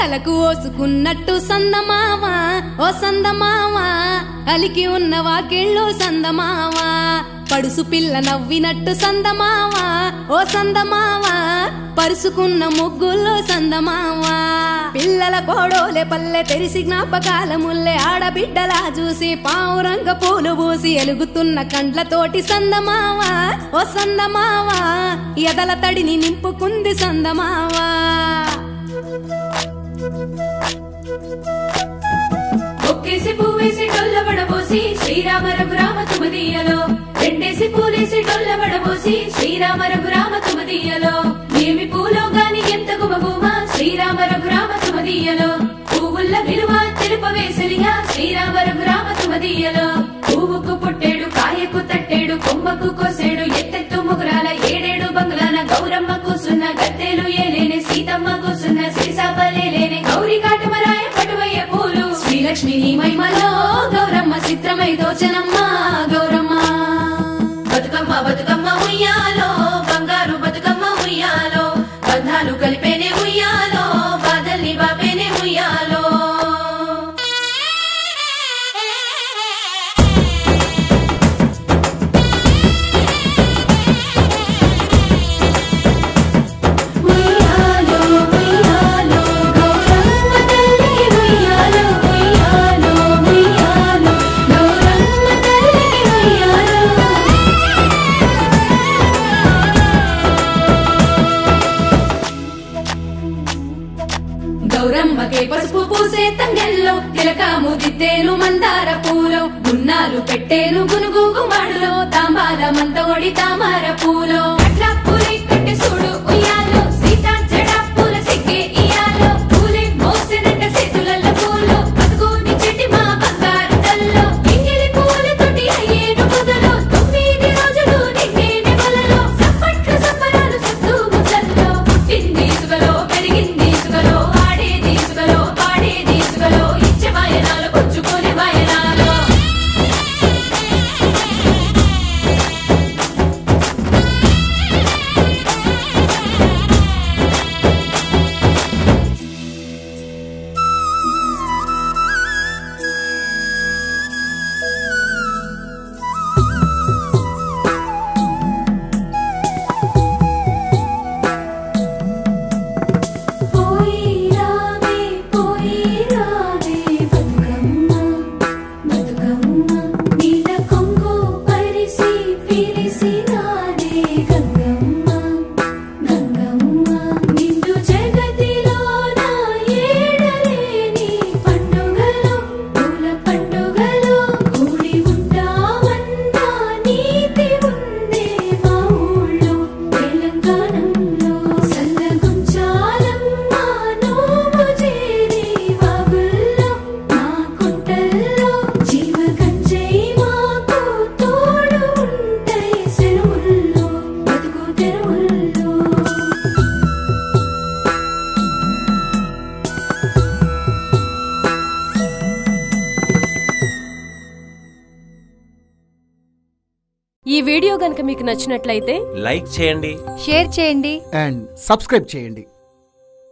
ఉయ్యాలకు ఓసుకున్నట్టు సందమావా ఓ సందమావా అలికి ఉన్న వాకిళ్ళు సందమావా పడుసు పిల్ల నవ్వినట్టు సందమావా ఓ సందమావా పరుసుకున్న ముగ్గుల్లో సందమావా పిల్లల కోడోలే పల్లె తెరిసి జ్ఞాపకాల ముల్లె ఆడబిడ్డలా చూసి పావురంగ పూలు పూసి ఎలుగుతున్న కండ్లతోటి సందమావా ఓ సందమావా ఎదల తడిని నింపుకుంది సందమావా ఒక్కేసి పువ్వేసి డొల్లబడబోసి శ్రీరామ రఘురామ తుమదీయలో రెండేసి పూలేసి డొల్లబడబోసి శ్రీరామ రఘురామ తుమదీయలో ఏమి పూలో గాని ఎంత గుమగుమ శ్రీరామ రఘురామ తుమదీయలో పువ్వుల్ల విలువ తెలుపవేసలిగా శ్రీరామ రఘురామ తుమదీయలో పువ్వుకు పుట్టేడు కాయకు తట్టేడు కొమ్మకు కోసేడు ఎత్తెత్తు ముగురాల ఏడేడు బంగ్లాల గౌరమ్మ కూసున్న గత్తెలు ఏలేని సీతమ్మ కూసున్న శ్రీసాపలేని గౌరీ కాటమరాయ పటువయ్య పూలు శ్రీలక్ష్మి నీ మహిమలో గౌరమ్మ చిత్రమై దోచనమ్మ గౌరమ్మ బతుకమ్మ బతుకమ్మ ఉయ్యాలో బంగారు బతుకమ్మ ఉయ్యాలో బంధాలు కలిపేనే ఉయ్యాలో బాధల్ని బాపేనే ఉయ్యాలో ఉయ్యాలో ఉయ్యాలో గౌరమ్మ తల్లి ఉయ్యాలో ఉయ్యాలో ఉయ్యాలో గౌరమ్మ తల్లి ఉయ్యాలో గౌరమ్మకే పసుపు పూసే తంగెల్లో తిలకాము దిద్దేను మందార పూలో గున్నాలు పెట్టేను గునుగు గుమ్మడిలో తాంబాల మంతోడి తామర పూలో అట్లా పూలే కట్టె చూడు ఉయ్యాలో సీతా జడ పూల సిగ్గే ఇయాలో పూలే మోసినట్ట చేతులల్ల పూలో బతుకుని చెట్టి మా బంగారు తల్లో ఎంగిలి పూలతోటి అయ్యేను మొదలు తొమ్మిది రోజులు నిండేని వలలో సప్పట్లు సప్పరాలు సత్తు ముద్దల్లో పుట్టింది ఇసుకలో పెరిగింది ఇసుకలో ఆడేది ఇసుకలో పాడేది ఇసుకలో ఇచ్చే వాయనాలు పుచ్చుకునే వాయనాలు పోయి రావే పోయి రావే బతుకమ్మ బతుకమ్మ నీల కొంగు పరిసి పిలిసి నాదే గంగమ్మ గంగమ్మ నిండు జగతిలో నా ఏడలేని పండుగలు పూల పండుగలు కూడి ఉంటావన్నా నీతి ఉందే మా ఊళ్ళో తెలంగాణంలో సల్లగుంచాలమ్మ నువ్వు చేరి వాగుల్లో మా కుంటల్లో జీవ గంజై మాకు తోడు ఉంటాయి సెరువుల్లో బతుకు తెరువుల్లో ఈ వీడియో గనుక మీకు నచ్చినట్లయితే లైక్ చేయండి షేర్ చేయండి అండ్ సబ్స్క్రైబ్ చేయండి